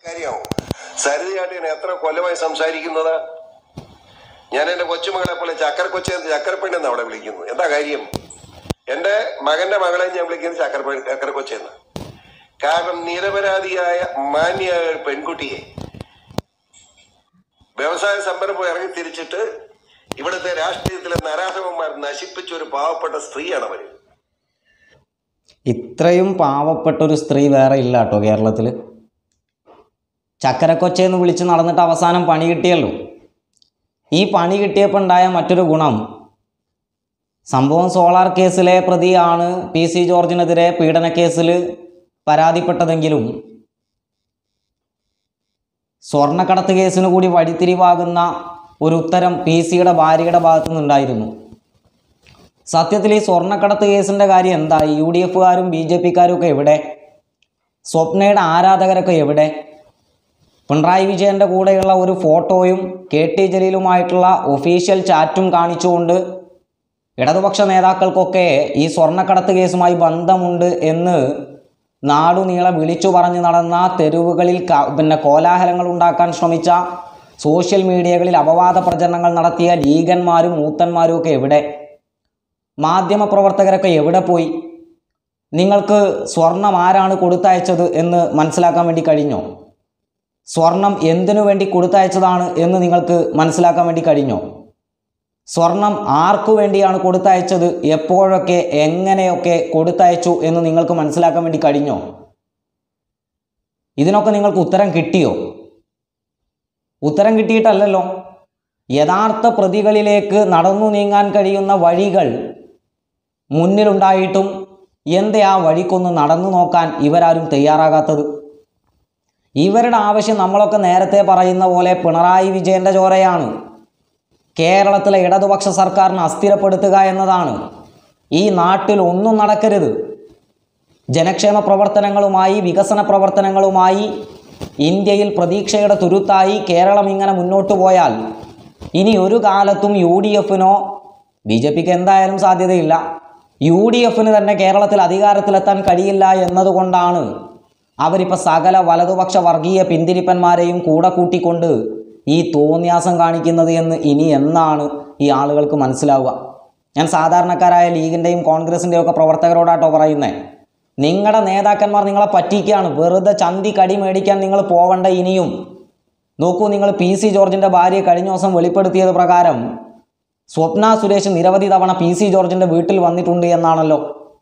കാര്യമാവും സരിതയായിട്ട് എത്ര കൊല്ലമായി സംസാരിക്കുന്നത് ഞാൻ എന്റെ കൊച്ചുമകളെ പോലെ ചക്കര കൊച്ചു ചക്കരപ്പെണ്ണെന്ന് അവിടെ വിളിക്കുന്നു എന്താ കാര്യം എന്റെ മകന്റെ മകളെ ഞാൻ വിളിക്കുന്നത് ചക്കരപ്പെ ചക്കര കൊച്ചെന്ന് കാരണം നിരപരാധിയായ മാന്യായ ഒരു പെൺകുട്ടിയെ വ്യവസായ സംരംഭം ഇറങ്ങി തിരിച്ചിട്ട് ഇവിടുത്തെ രാഷ്ട്രീയത്തിലെ നരാധവന്മാർ നശിപ്പിച്ച ഒരു പാവപ്പെട്ട സ്ത്രീയാണ് അവര് ഇത്രയും പാവപ്പെട്ട ഒരു സ്ത്രീ വേറെ ഇല്ല കേട്ടോ കേരളത്തിൽ ചക്കരക്കൊച്ചയെന്ന് വിളിച്ച് നടന്നിട്ട് അവസാനം പണി കിട്ടിയല്ലോ ഈ പണി കിട്ടിയപ്പോൾ ഉണ്ടായ മറ്റൊരു ഗുണം സംഭവം സോളാർ കേസിലെ പ്രതിയാണ് പി സി ജോർജിനെതിരെ പീഡന കേസിൽ പരാതിപ്പെട്ടതെങ്കിലും സ്വർണ്ണക്കടത്ത് കേസിന് കൂടി വഴിത്തിരിവാകുന്ന ഒരു ഉത്തരം പി സിയുടെ ഭാര്യയുടെ ഭാഗത്തു നിന്നുണ്ടായിരുന്നു സത്യത്തിൽ ഈ സ്വർണ്ണക്കടത്ത് കേസിൻ്റെ കാര്യം എന്തായി യു ഡി എഫുകാരും ബി ജെ പിക്കാരും ഒക്കെ എവിടെ സ്വപ്നയുടെ ആരാധകരൊക്കെ എവിടെ പിണറായി വിജയൻ്റെ കൂടെയുള്ള ഒരു ഫോട്ടോയും കെ ടി ജലീലുമായിട്ടുള്ള ഒഫീഷ്യൽ ചാറ്റും കാണിച്ചുകൊണ്ട് ഇടതുപക്ഷ നേതാക്കൾക്കൊക്കെ ഈ സ്വർണ്ണക്കടത്ത് കേസുമായി ബന്ധമുണ്ട് എന്ന് നാടുനീളെ വിളിച്ചു പറഞ്ഞു നടന്ന തെരുവുകളിൽ ക- പിന്നെ കോലാഹലങ്ങൾ ഉണ്ടാക്കാൻ ശ്രമിച്ച സോഷ്യൽ മീഡിയകളിൽ അപവാദ പ്രചരണങ്ങൾ നടത്തിയ ലീഗന്മാരും മൂത്തന്മാരും ഒക്കെ എവിടെ മാധ്യമപ്രവർത്തകരൊക്കെ എവിടെ പോയി നിങ്ങൾക്ക് സ്വർണം ആരാണ് കൊടുത്തയച്ചത് എന്ന് മനസ്സിലാക്കാൻ വേണ്ടി കഴിഞ്ഞോ സ്വർണം എന്തിനു വേണ്ടി കൊടുത്തയച്ചതാണ് എന്ന് നിങ്ങൾക്ക് മനസ്സിലാക്കാൻ വേണ്ടി കഴിഞ്ഞോ സ്വർണം ആർക്കു വേണ്ടിയാണ് കൊടുത്തയച്ചത് എപ്പോഴൊക്കെ എങ്ങനെയൊക്കെ കൊടുത്തയച്ചു എന്ന് നിങ്ങൾക്ക് മനസ്സിലാക്കാൻ വേണ്ടി കഴിഞ്ഞോ ഇതിനൊക്കെ നിങ്ങൾക്ക് ഉത്തരം കിട്ടിയോ ഉത്തരം കിട്ടിയിട്ടല്ലല്ലോ യഥാർത്ഥ പ്രതികളിലേക്ക് നടന്നു നീങ്ങാൻ കഴിയുന്ന വഴികൾ മുന്നിലുണ്ടായിട്ടും എന്തേ ആ വഴിക്കൊന്ന് നടന്നു നോക്കാൻ ഇവരാരും തയ്യാറാകാത്തത് ഇവരുടെ ആവശ്യം നമ്മളൊക്കെ നേരത്തെ പറയുന്ന പോലെ പിണറായി വിജയൻ്റെ ചോരയാണ് കേരളത്തിലെ ഇടതുപക്ഷ സർക്കാരിനെ അസ്ഥിരപ്പെടുത്തുക എന്നതാണ് ഈ നാട്ടിൽ ഒന്നും നടക്കരുത് ജനക്ഷേമ പ്രവർത്തനങ്ങളുമായി വികസന പ്രവർത്തനങ്ങളുമായി ഇന്ത്യയിൽ പ്രതീക്ഷയുടെ തുരുത്തായി കേരളം ഇങ്ങനെ മുന്നോട്ട് പോയാൽ ഇനി ഒരു കാലത്തും യു ഡി എഫിനോ ബി ജെ പിക്ക് എന്തായാലും സാധ്യതയില്ല യു ഡി എഫിന് തന്നെ കേരളത്തിൽ അധികാരത്തിലെത്താൻ കഴിയില്ല എന്നതുകൊണ്ടാണ് അവരിപ്പോൾ സകല വലതുപക്ഷ വർഗീയ പിന്തിരിപ്പന്മാരെയും കൂടെ കൂട്ടിക്കൊണ്ട് ഈ തോന്യാസം കാണിക്കുന്നത് എന്ന് ഇനി എന്നാണ് ഈ ആളുകൾക്ക് മനസ്സിലാവുക ഞാൻ സാധാരണക്കാരായ ലീഗിൻ്റെയും കോൺഗ്രസിൻ്റെയും ഒക്കെ പ്രവർത്തകരോടാട്ടോ പറയുന്നത് നിങ്ങളുടെ നേതാക്കന്മാർ നിങ്ങളെ പറ്റിക്കുകയാണ് വെറുതെ ചന്തി കടി മേടിക്കാൻ നിങ്ങൾ പോവണ്ട ഇനിയും നോക്കൂ നിങ്ങൾ പി സി ജോർജിൻ്റെ ഭാര്യ കഴിഞ്ഞ ദിവസം വെളിപ്പെടുത്തിയത് പ്രകാരം സ്വപ്ന സുരേഷ് നിരവധി തവണ പി സി ജോർജിൻ്റെ വീട്ടിൽ വന്നിട്ടുണ്ട് എന്നാണല്ലോ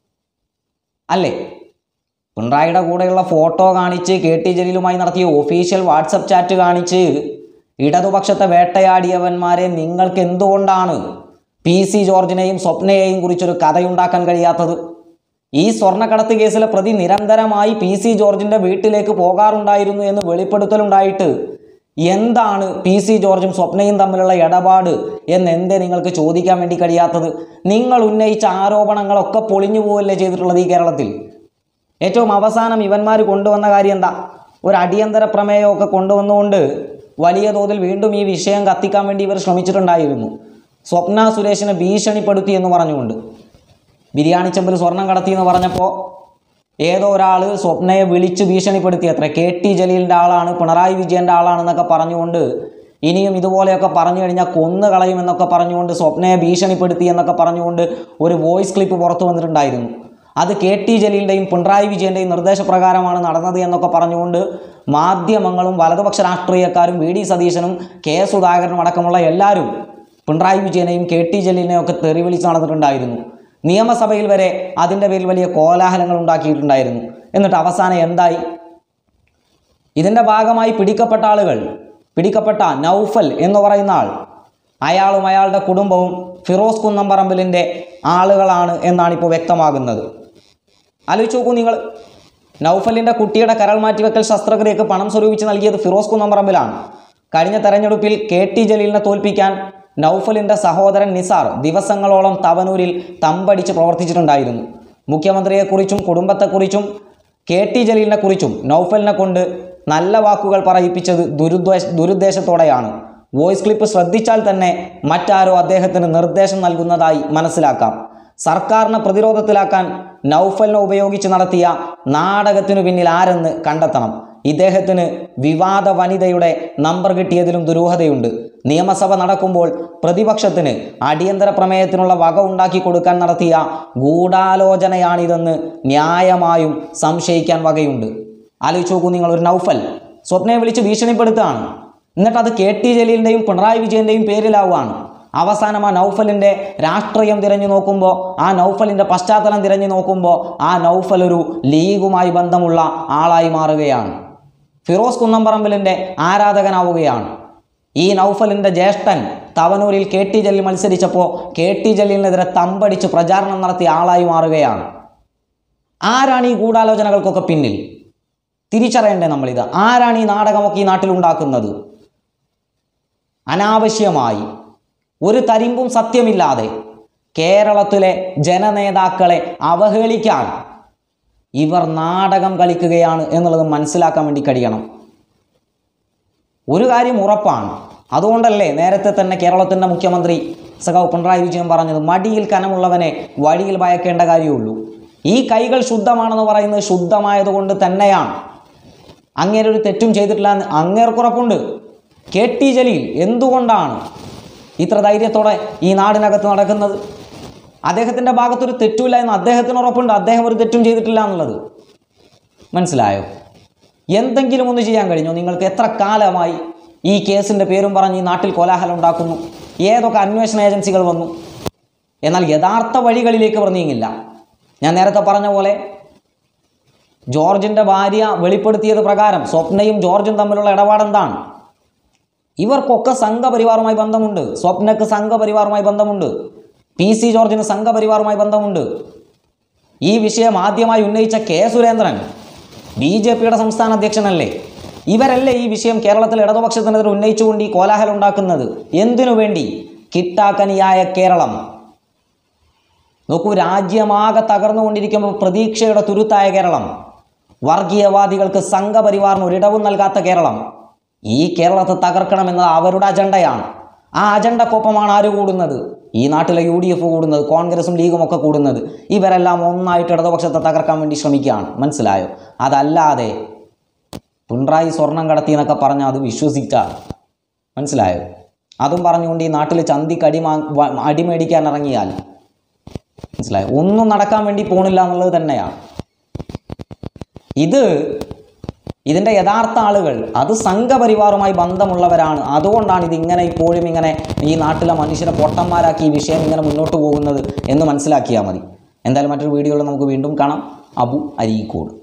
അല്ലേ പിണറായിയുടെ കൂടെയുള്ള ഫോട്ടോ കാണിച്ച് കെ ടി ജലീലുമായി നടത്തിയ ഒഫീഷ്യൽ വാട്സപ്പ് ചാറ്റ് കാണിച്ച് ഇടതുപക്ഷത്തെ വേട്ടയാടിയവന്മാരെ നിങ്ങൾക്ക് എന്തുകൊണ്ടാണ് പി സി ജോർജിനെയും സ്വപ്നയെയും കുറിച്ചൊരു കഥയുണ്ടാക്കാൻ കഴിയാത്തത് ഈ സ്വർണ്ണക്കടത്ത് കേസിലെ പ്രതി നിരന്തരമായി പി സി ജോർജിൻ്റെ വീട്ടിലേക്ക് പോകാറുണ്ടായിരുന്നു എന്ന് വെളിപ്പെടുത്തലുണ്ടായിട്ട് എന്താണ് പി സി ജോർജും സ്വപ്നയും തമ്മിലുള്ള ഇടപാട് എന്ന് എന്തേ നിങ്ങൾക്ക് ചോദിക്കാൻ വേണ്ടി കഴിയാത്തത് നിങ്ങൾ ഉന്നയിച്ച ആരോപണങ്ങളൊക്കെ പൊളിഞ്ഞു പോവല്ലേ ചെയ്തിട്ടുള്ളത് ഈ കേരളത്തിൽ ഏറ്റവും അവസാനം ഇവന്മാർ കൊണ്ടുവന്ന കാര്യം എന്താ ഒരു അടിയന്തര പ്രമേയമൊക്കെ കൊണ്ടുവന്നുകൊണ്ട് വലിയ തോതിൽ വീണ്ടും ഈ വിഷയം കത്തിക്കാൻ വേണ്ടി ഇവർ ശ്രമിച്ചിട്ടുണ്ടായിരുന്നു സ്വപ്ന സുരേഷിനെ ഭീഷണിപ്പെടുത്തി എന്ന് പറഞ്ഞുകൊണ്ട് ബിരിയാണി ചെമ്പിൽ സ്വർണം കടത്തി എന്ന് പറഞ്ഞപ്പോൾ ഏതോ ഒരാൾ സ്വപ്നയെ വിളിച്ച് ഭീഷണിപ്പെടുത്തി അത്ര കെ ടി ജലീലിൻ്റെ ആളാണ് പിണറായി വിജയൻ്റെ ആളാണെന്നൊക്കെ പറഞ്ഞുകൊണ്ട് ഇനിയും ഇതുപോലെയൊക്കെ പറഞ്ഞു കഴിഞ്ഞാൽ കൊന്നു കളയുമെന്നൊക്കെ പറഞ്ഞുകൊണ്ട് സ്വപ്നയെ ഭീഷണിപ്പെടുത്തി എന്നൊക്കെ പറഞ്ഞുകൊണ്ട് ഒരു വോയിസ് ക്ലിപ്പ് പുറത്തു വന്നിട്ടുണ്ടായിരുന്നു അത് കെ ടി ജലീലിൻ്റെയും പിണറായി വിജയൻ്റെയും നിർദ്ദേശപ്രകാരമാണ് നടന്നത് എന്നൊക്കെ പറഞ്ഞുകൊണ്ട് മാധ്യമങ്ങളും വലതുപക്ഷ രാഷ്ട്രീയക്കാരും വി ഡി സതീശനും കെ സുധാകരനും അടക്കമുള്ള എല്ലാവരും പിണറായി വിജയനെയും കെ ടി ജലീലിനെയും ഒക്കെ തെറി വിളിച്ച് നടന്നിട്ടുണ്ടായിരുന്നു നിയമസഭയിൽ വരെ അതിൻ്റെ പേരിൽ വലിയ കോലാഹലങ്ങൾ ഉണ്ടാക്കിയിട്ടുണ്ടായിരുന്നു എന്നിട്ട് അവസാനം എന്തായി ഇതിൻ്റെ ഭാഗമായി പിടിക്കപ്പെട്ട ആളുകൾ പിടിക്കപ്പെട്ട നൗഫൽ എന്ന് പറയുന്ന ആൾ അയാളും അയാളുടെ കുടുംബവും ഫിറോസ് കുന്നംപറമ്പിലിൻ്റെ ആളുകളാണ് എന്നാണ് ഇപ്പോൾ വ്യക്തമാകുന്നത് ആലോചിച്ച് നോക്കൂ നിങ്ങൾ നൗഫലിൻ്റെ കുട്ടിയുടെ കരൾ മാറ്റിവെക്കൽ ശസ്ത്രക്രിയക്ക് പണം സ്വരൂപിച്ച് നൽകിയത് ഫിറോസ് കുന്നംപറമ്പിലാണ് കഴിഞ്ഞ തെരഞ്ഞെടുപ്പിൽ കെ ടി ജലീലിനെ തോൽപ്പിക്കാൻ നൗഫലിൻ്റെ സഹോദരൻ നിസാർ ദിവസങ്ങളോളം തവനൂരിൽ തമ്പടിച്ച് പ്രവർത്തിച്ചിട്ടുണ്ടായിരുന്നു മുഖ്യമന്ത്രിയെക്കുറിച്ചും കുടുംബത്തെക്കുറിച്ചും കെ ടി ജലീലിനെ കുറിച്ചും നൗഫലിനെ കൊണ്ട് നല്ല വാക്കുകൾ പറയിപ്പിച്ചത് ദുരുദ്ദേശ ദുരുദ്ദേശത്തോടെയാണ് വോയിസ് ക്ലിപ്പ് ശ്രദ്ധിച്ചാൽ തന്നെ മറ്റാരോ അദ്ദേഹത്തിന് നിർദ്ദേശം നൽകുന്നതായി മനസ്സിലാക്കാം സർക്കാരിനെ പ്രതിരോധത്തിലാക്കാൻ നൗഫലിനെ ഉപയോഗിച്ച് നടത്തിയ നാടകത്തിനു പിന്നിൽ ആരെന്ന് കണ്ടെത്തണം ഇദ്ദേഹത്തിന് വിവാദ വനിതയുടെ നമ്പർ കിട്ടിയതിലും ദുരൂഹതയുണ്ട് നിയമസഭ നടക്കുമ്പോൾ പ്രതിപക്ഷത്തിന് അടിയന്തര പ്രമേയത്തിനുള്ള വക ഉണ്ടാക്കി കൊടുക്കാൻ നടത്തിയ ഗൂഢാലോചനയാണിതെന്ന് ന്യായമായും സംശയിക്കാൻ വകയുണ്ട് ആലോചിച്ച് നോക്കൂ നിങ്ങൾ ഒരു നൗഫൽ സ്വപ്നയെ വിളിച്ച് ഭീഷണിപ്പെടുത്തുകയാണ് എന്നിട്ട് അത് കെ ടി ജലീലിൻ്റെയും പിണറായി വിജയൻ്റെയും പേരിലാവുകയാണ് അവസാനം ആ നൗഫലിൻ്റെ രാഷ്ട്രീയം തിരഞ്ഞു നോക്കുമ്പോൾ ആ നൗഫലിൻ്റെ പശ്ചാത്തലം തിരഞ്ഞു നോക്കുമ്പോൾ ആ നൗഫൽ ഒരു ലീഗുമായി ബന്ധമുള്ള ആളായി മാറുകയാണ് ഫിറോസ് കുന്നംപറമ്പിലിൻ്റെ ആരാധകനാവുകയാണ് ഈ നൗഫലിൻ്റെ ജ്യേഷ്ഠൻ തവനൂരിൽ കെ ടി ജലീൽ മത്സരിച്ചപ്പോൾ കെ ടി ജലീലിനെതിരെ തമ്പടിച്ച് പ്രചാരണം നടത്തിയ ആളായി മാറുകയാണ് ആരാണ് ഈ ഗൂഢാലോചനകൾക്കൊക്കെ പിന്നിൽ തിരിച്ചറിയണ്ടേ നമ്മളിത് ആരാണ് ഈ നാടകമൊക്കെ ഈ നാട്ടിലുണ്ടാക്കുന്നത് അനാവശ്യമായി ഒരു തരിമ്പും സത്യമില്ലാതെ കേരളത്തിലെ ജനനേതാക്കളെ അവഹേളിക്കാൻ ഇവർ നാടകം കളിക്കുകയാണ് എന്നുള്ളത് മനസ്സിലാക്കാൻ വേണ്ടി കഴിയണം ഒരു കാര്യം ഉറപ്പാണ് അതുകൊണ്ടല്ലേ നേരത്തെ തന്നെ കേരളത്തിൻ്റെ മുഖ്യമന്ത്രി സഖാവ് പിണറായി വിജയൻ പറഞ്ഞത് മടിയിൽ കനമുള്ളവനെ വഴിയിൽ ഭയക്കേണ്ട കാര്യമുള്ളൂ ഈ കൈകൾ ശുദ്ധമാണെന്ന് പറയുന്നത് ശുദ്ധമായതുകൊണ്ട് തന്നെയാണ് അങ്ങേരെ ഒരു തെറ്റും ചെയ്തിട്ടില്ല എന്ന് അങ്ങേർക്കുറപ്പുണ്ട് കെ ടി ജലീൽ എന്തുകൊണ്ടാണ് ഇത്ര ധൈര്യത്തോടെ ഈ നാടിനകത്ത് നടക്കുന്നത് അദ്ദേഹത്തിൻ്റെ ഭാഗത്തൊരു തെറ്റുമില്ല എന്ന് അദ്ദേഹത്തിന് ഉറപ്പുണ്ട് അദ്ദേഹം ഒരു തെറ്റും ചെയ്തിട്ടില്ല എന്നുള്ളത് മനസ്സിലായോ എന്തെങ്കിലും ഒന്ന് ചെയ്യാൻ കഴിഞ്ഞോ നിങ്ങൾക്ക് എത്ര കാലമായി ഈ കേസിൻ്റെ പേരും പറഞ്ഞ് ഈ നാട്ടിൽ കോലാഹലം ഉണ്ടാക്കുന്നു ഏതൊക്കെ അന്വേഷണ ഏജൻസികൾ വന്നു എന്നാൽ യഥാർത്ഥ വഴികളിലേക്ക് ഇവർ നീങ്ങില്ല ഞാൻ നേരത്തെ പറഞ്ഞ പോലെ ജോർജിൻ്റെ ഭാര്യ വെളിപ്പെടുത്തിയത് പ്രകാരം സ്വപ്നയും ജോർജും തമ്മിലുള്ള ഇടപാടെന്താണ് ഇവർക്കൊക്കെ സംഘപരിവാറുമായി ബന്ധമുണ്ട് സ്വപ്നക്ക് സംഘപരിവാറുമായി ബന്ധമുണ്ട് പി സി ജോർജിന് സംഘപരിവാറുമായി ബന്ധമുണ്ട് ഈ വിഷയം ആദ്യമായി ഉന്നയിച്ച കെ സുരേന്ദ്രൻ ബി ജെ പിയുടെ സംസ്ഥാന അധ്യക്ഷനല്ലേ ഇവരല്ലേ ഈ വിഷയം കേരളത്തിൽ ഇടതുപക്ഷത്തിനെതിരെ ഉന്നയിച്ചുകൊണ്ട് ഈ കോലാഹലം ഉണ്ടാക്കുന്നത് എന്തിനു വേണ്ടി കിട്ടാക്കനിയായ കേരളം നോക്കൂ രാജ്യമാകെ തകർന്നുകൊണ്ടിരിക്കുമ്പോൾ പ്രതീക്ഷയുടെ തുരുത്തായ കേരളം വർഗീയവാദികൾക്ക് സംഘപരിവാറിന് ഒരിടവും നൽകാത്ത കേരളം ഈ കേരളത്തെ തകർക്കണമെന്നത് അവരുടെ അജണ്ടയാണ് ആ അജണ്ടക്കൊപ്പമാണ് ആര് കൂടുന്നത് ഈ നാട്ടിലെ യു ഡി എഫ് കൂടുന്നത് കോൺഗ്രസും ലീഗും ഒക്കെ കൂടുന്നത് ഇവരെല്ലാം ഒന്നായിട്ട് ഇടതുപക്ഷത്തെ തകർക്കാൻ വേണ്ടി ശ്രമിക്കുകയാണ് മനസ്സിലായോ അതല്ലാതെ പിണറായി സ്വർണം കടത്തി എന്നൊക്കെ പറഞ്ഞാൽ അത് വിശ്വസിച്ചാൽ മനസ്സിലായോ അതും പറഞ്ഞുകൊണ്ട് ഈ നാട്ടിൽ ചന്തിക്ക് അടി വാ അടിമേടിക്കാൻ ഇറങ്ങിയാൽ മനസ്സിലായോ ഒന്നും നടക്കാൻ വേണ്ടി പോണില്ല എന്നുള്ളത് തന്നെയാണ് ഇത് ഇതിൻ്റെ യഥാർത്ഥ ആളുകൾ അത് സംഘപരിവാറുമായി ബന്ധമുള്ളവരാണ് അതുകൊണ്ടാണ് ഇത് ഇങ്ങനെ ഇപ്പോഴും ഇങ്ങനെ ഈ നാട്ടിലെ മനുഷ്യരെ പൊട്ടന്മാരാക്കി ഈ വിഷയം ഇങ്ങനെ മുന്നോട്ട് പോകുന്നത് എന്ന് മനസ്സിലാക്കിയാൽ മതി എന്തായാലും മറ്റൊരു വീഡിയോയിൽ നമുക്ക് വീണ്ടും കാണാം അബു അരീക്കോട്